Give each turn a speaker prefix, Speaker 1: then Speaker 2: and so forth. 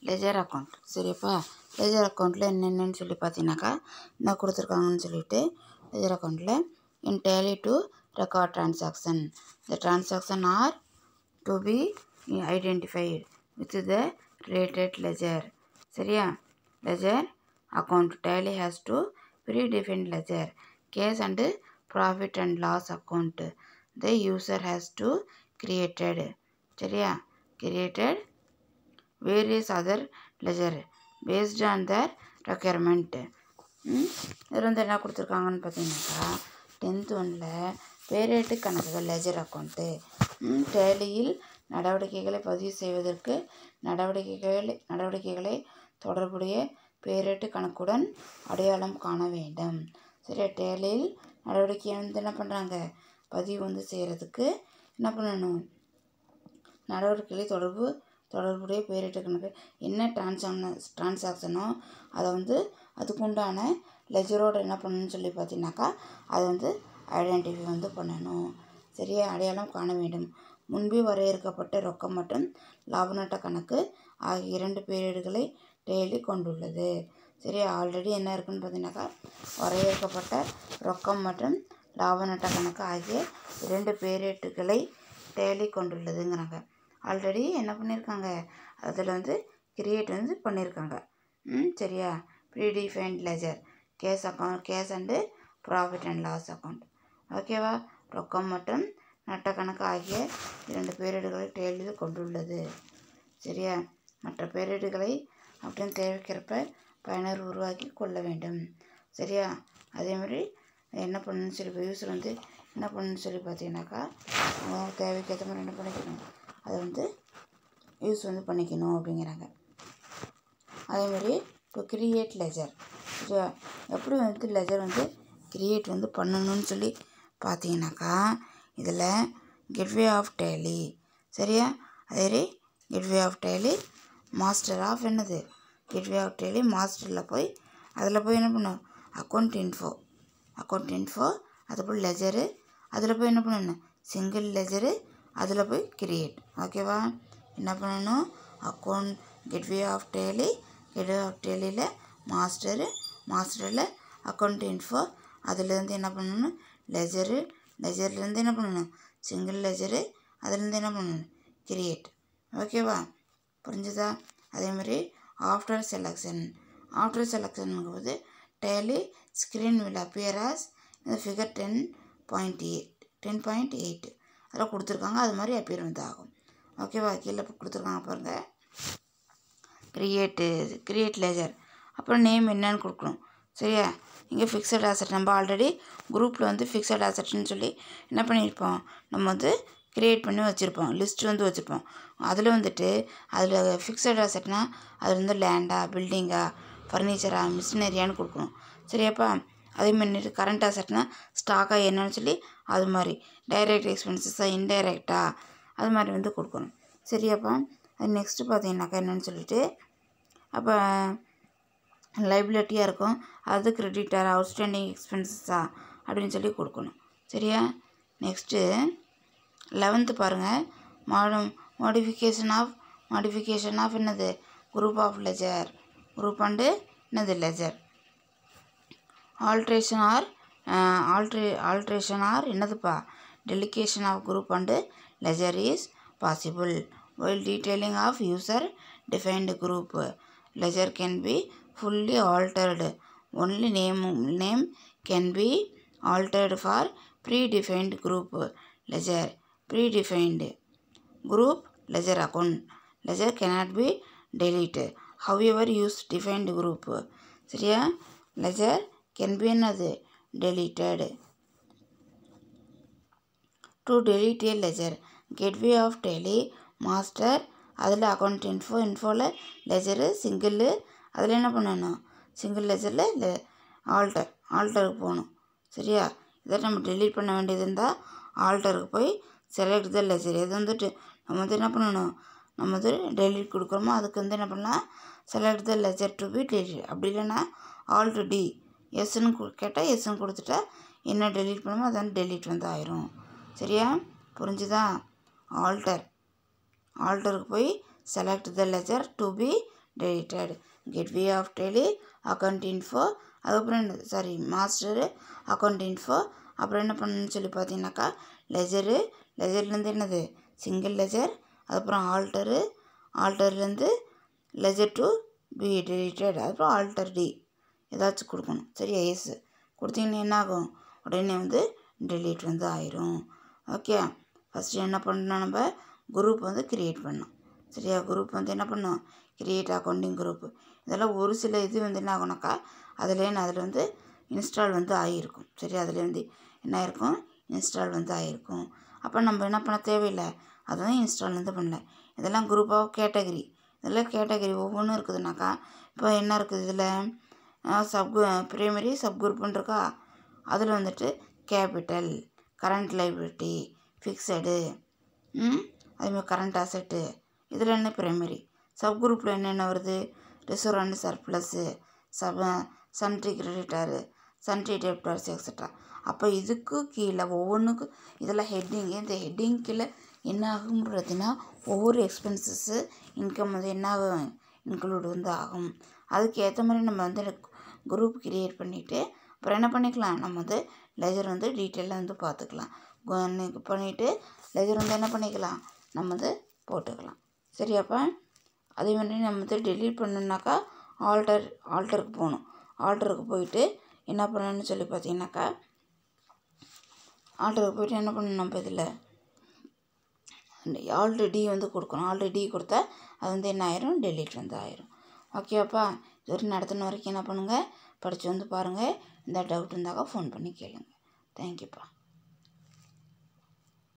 Speaker 1: ledger account சரியாப்பா ledger அக்கௌண்ட்டில் என்னென்னு சொல்லி பார்த்தீங்கன்னாக்கா என்ன கொடுத்துருக்காங்கன்னு சொல்லிட்டு லெஜர் அக்கௌண்ட்டில் in Tally to record transaction the transaction are to be identified with the related ledger சரியா ledger account Tally has two predefined ledger cash and profit and loss account the user has to created சரியா created various other ledger based on their requirement இதில் வந்து என்ன கொடுத்துருக்காங்கன்னு பார்த்தீங்கன்னாக்கா tenth ஒன்னில் பேரேட்டு கணக்குகள் ledger account டேலியில் நடவடிக்கைகளை பதிவு செய்வதற்கு நடவடிக்கைகள் நடவடிக்கைகளை தொடர்புடைய பேரேட்டு கணக்குடன் அடையாளம் காண வேண்டும் சரியா டேலியில் நடவடிக்கையை வந்து என்ன பண்ணுறாங்க பதிவு வந்து செய்கிறதுக்கு என்ன பண்ணணும் நடவடிக்கைகளை தொடர்பு தொடர்புடைய பேரிட்ட கணக்கு என்ன டிரான்சாக்ஷன் டிரான்சாக்ஷனோ அதை வந்து அதுக்குண்டான லெஜரோட என்ன பண்ணணும்னு சொல்லி பார்த்தீங்கன்னாக்கா அதை வந்து ஐடென்டிஃபை வந்து பண்ணணும் சரியா அடையாளம் காண வேண்டும் முன்பே வரையறுக்கப்பட்ட ரொக்கம் மற்றும் லாப நட்ட கணக்கு ஆகிய இரண்டு பேரிடுகளை டெய்லி கொண்டுள்ளது சரியா ஆல்ரெடி என்ன இருக்குன்னு பார்த்தீங்கன்னாக்கா வரையறுக்கப்பட்ட ரொக்கம் மற்றும் லாப நட்ட கணக்கு ஆகிய இரண்டு பேரேட்டுகளை டேலி கொண்டுள்ளதுங்கிறாங்க ஆல்ரெடி என்ன பண்ணியிருக்காங்க அதில் வந்து கிரியேட் வந்து பண்ணியிருக்காங்க ம் சரியா predefined ledger cash account cash and profit and loss account ஓகேவா ரொக்கம் மற்றும் நட்ட கணக்கு ஆகிய இரண்டு பேரிடுகளை டேலி கொண்டுள்ளது சரியா மற்ற பேரிடுகளை அப்படின்னு தேவைக்கிறப்ப பயனர் உருவாக்கி கொள்ள வேண்டும் சரியா அதே மாதிரி என்ன பண்ணணும்னு சொல்லி யூஸர் வந்து என்ன பண்ணணும்னு சொல்லி பார்த்தீங்கன்னாக்கா அவங்க தேவைக்கு ஏற்ற மாதிரி என்ன பண்ணிக்கணும் அதை வந்து யூஸ் வந்து பண்ணிக்கணும் அப்படிங்கிறாங்க அதேமாதிரி இப்போ கிரியேட் லெஜர் சரியா எப்படி வந்து லெஜர் வந்து கிரியேட் வந்து பண்ணணும்னு சொல்லி பார்த்தீங்கன்னாக்கா இதில் கெட்வே ஆஃப் டேலி சரியா அதே gateway of Tally master of என்னது கெட்வே ஆஃப் டேலி மாஸ்டரில் போய் அதில் போய் என்ன பண்ணும் அக்கௌண்ட் இன்ஃபோ அக்கௌண்ட் இன்ஃபோ அது போல் லெஜரு அதில் போய் என்ன பண்ணணும் சிங்கிள் லெஜரு அதில் போய் கிரியேட் ஓகேவா என்ன பண்ணணும் account gateway of Tally gateway of டேலியில் மாஸ்டரு மாஸ்டரில் அக்கௌண்ட் இன்ஃபோ அதுலேருந்து என்ன பண்ணணும் லெஜரு லெஜர்லேருந்து என்ன பண்ணணும் சிங்கிள் லெஜரு அதுலேருந்து என்ன பண்ணணும் கிரியேட் ஓகேவா புரிஞ்சுதா அதே மாதிரி ஆஃப்டர் செலெக்ஷன் ஆஃப்டர் செலெக்ஷனுங்கும் போது Tally screen will appear as இந்த figure ten point eight ten point eight அதில் கொடுத்துருக்காங்க அது மாதிரி அப்பியர் வந்து ஆகும் ஓகேவா கீழே கொடுத்துருக்காங்க பாருங்கள் கிரியேட்டு கிரியேட் லேஜர் அப்புறம் நேம் என்னன்னு கொடுக்கணும் சரியா இங்கே ஃபிக்ஸட் ஆசெட் நம்ம ஆல்ரெடி குரூப்பில் வந்து ஃபிக்ஸட் ஆசெட்னு சொல்லி என்ன பண்ணியிருப்போம் நம்ம வந்து க்ரியேட் பண்ணி வச்சுருப்போம் லிஸ்ட் வந்து வச்சுருப்போம் அதில் வந்துட்டு அதில் ஃபிக்ஸட் ஆசெட்னா அதில் வந்து லேண்டா பில்டிங்கா ஃபர்னிச்சரா மிஷினரியான்னு கொடுக்கணும் சரியாப்பா அதே மாதிரி கரண்ட் அசட்னா ஸ்டாக்காக என்னன்னு சொல்லி அது மாதிரி டைரக்ட் எக்ஸ்பென்சஸாக இன்டைரக்டா அது மாதிரி வந்து கொடுக்கணும் சரியாப்பா அது நெக்ஸ்ட்டு பார்த்தீங்கன்னாக்கா என்னன்னு சொல்லிட்டு அப்போ லைபிலிட்டியாக இருக்கும் அது கிரெடிட்டர் அவுட்ஸ்டாண்டிங் எக்ஸ்பென்சஸா அப்படின்னு சொல்லி கொடுக்கணும் சரியா நெக்ஸ்ட்டு லெவன்த்து பாருங்கள் மாடும் மாடிஃபிகேஷன் ஆஃப் மாடிஃபிகேஷன் ஆஃப் என்னது group of ledger group and என்னது ledger alteration or alter alteration or என்னதுப்பா deletion of group and ledger is possible while detailing of user defined group ledger can be fully altered only name name can be altered for predefined group ledger predefined group ledger account ledger cannot be deleted however use defined group சரியா ledger can be என்னது deleted to delete a ledger gateway of tally master அதில் account info இன்ஃபோவில் ledger single அதில் என்ன பண்ணணும் single லெஜரில் இல்லை alter ஆல்டருக்கு போகணும் சரியா இதை நம்ம டெலீட் பண்ண வேண்டியது இருந்தால் ஆல்டருக்கு போய் செலக்ட் த லெஜர் இது வந்துட்டு நம்ம வந்து என்ன பண்ணணும் நம்ம வந்து டெலீட் கொடுக்குறோமோ அதுக்கு வந்து என்ன பண்ணலாம் select the ledger to be delete அப்படி இல்லைன்னா ஆல்டு டி எஸ்ன்னு கேட்டால் எஸ்ன்னு கொடுத்துட்டா என்ன டெலீட் பண்ணுமோ அது வந்து டெலீட் வந்து ஆயிரும் சரியா புரிஞ்சுதா ஆல்டர் ஆல்டருக்கு போய் select the ledger to be deleted gateway of Tally account info அதுக்கப்புறம் என்ன சாரி மாஸ்டரு அக்கௌண்ட் இன்ஃபோ அப்புறம் என்ன பண்ணணும்னு சொல்லி பார்த்தீங்கன்னாக்கா லெஜரு லெஜர்லேருந்து என்னது சிங்கிள் லெஜர் அதுக்கப்புறம் ஆல்டரு ஆல்டர்லேருந்து லெஜர் டு பி டெலிட்டட் அதுக்கப்புறம் ஆல்டர் டி ஏதாச்சும் கொடுக்கணும் சரியா எஸ் கொடுத்தீங்கன்னா என்ன ஆகும் உடனே வந்து டெலீட் வந்து ஆயிரும் ஓகே ஃபஸ்ட்டு என்ன பண்ணணும் நம்ம குரூப் வந்து க்ரியேட் பண்ணணும் சரியா குரூப் வந்து என்ன பண்ணணும் கிரியேட் அக்கௌண்டிங் குரூப் இதெல்லாம் ஒரு சில இது வந்து என்ன ஆகுனாக்கா அதிலே அதில் வந்து இன்ஸ்டால் வந்து ஆகியிருக்கும் சரி அதில் வந்து என்ன ஆயிருக்கும் இன்ஸ்டால் வந்து ஆகிருக்கும் அப்போ நம்ம என்ன பண்ண தேவையில்லை அதுவும் இன்ஸ்டால் வந்து பண்ணல இதெல்லாம் குரூப் ஆஃப் கேட்டகரி இதெல்லாம் கேட்டகரி ஒவ்வொன்றும் இருக்குதுனாக்கா இப்போ என்ன இருக்குது இதில் சப் ப்ரைமரி சப் குரூப்புன்னு இருக்கா அதில் வந்துட்டு கேபிட்டல் கரண்ட் லைபிலிட்டி ஃபிக்ஸடு அதுமாதிரி கரண்ட் அசட்டு இதில் என்ன ப்ரைமரி சப் குரூப்பில் என்னென்ன வருது reserve and surplus sub sundry creditor sundry debtors extra அப்போ இதுக்கு கீழே ஒவ்வொன்றுக்கும் இதெல்லாம் ஹெட்டிங்கு இந்த ஹெட்டிங் கீழே என்ன ஆகும் பார்த்தீங்கன்னா ஒவ்வொரு எக்ஸ்பென்சஸ்ஸு இன்கம் வந்து என்ன ஆகும் இன்க்ளூட் வந்து ஆகும் அதுக்கு ஏற்ற மாதிரி நம்ம வந்து குரூப் கிரியேட் பண்ணிவிட்டு அப்புறம் என்ன பண்ணிக்கலாம் நம்ம வந்து லெஜர் வந்து டீட்டெயிலாக வந்து பார்த்துக்கலாம் பண்ணிவிட்டு லெஜர் வந்து என்ன பண்ணிக்கலாம் நம்ம வந்து போட்டுக்கலாம் சரியாப்பா அதே மாதிரி நம்ம வந்து டெலீட் பண்ணணுன்னாக்கா ஆல்டர் ஆல்டருக்கு போகணும் ஆல்டருக்கு போயிட்டு என்ன பண்ணணும்னு சொல்லி பார்த்தீங்கன்னாக்கா ஆல்டருக்கு போயிட்டு என்ன பண்ணணும் நம்ம இதில் ஆல்ரெடி வந்து கொடுக்கணும் ஆல்ரெடி கொடுத்தா அது வந்து என்ன ஆயிரும் டெலீட் வந்து ஆயிரும் ஓகேவாப்பா இது வரைக்கும் நடத்தின வரைக்கும் என்ன பண்ணுங்கள் படித்து வந்து பாருங்கள் இந்த டவுட் இருந்தாக்கா ஃபோன் பண்ணி கேளுங்க தேங்க்யூப்பா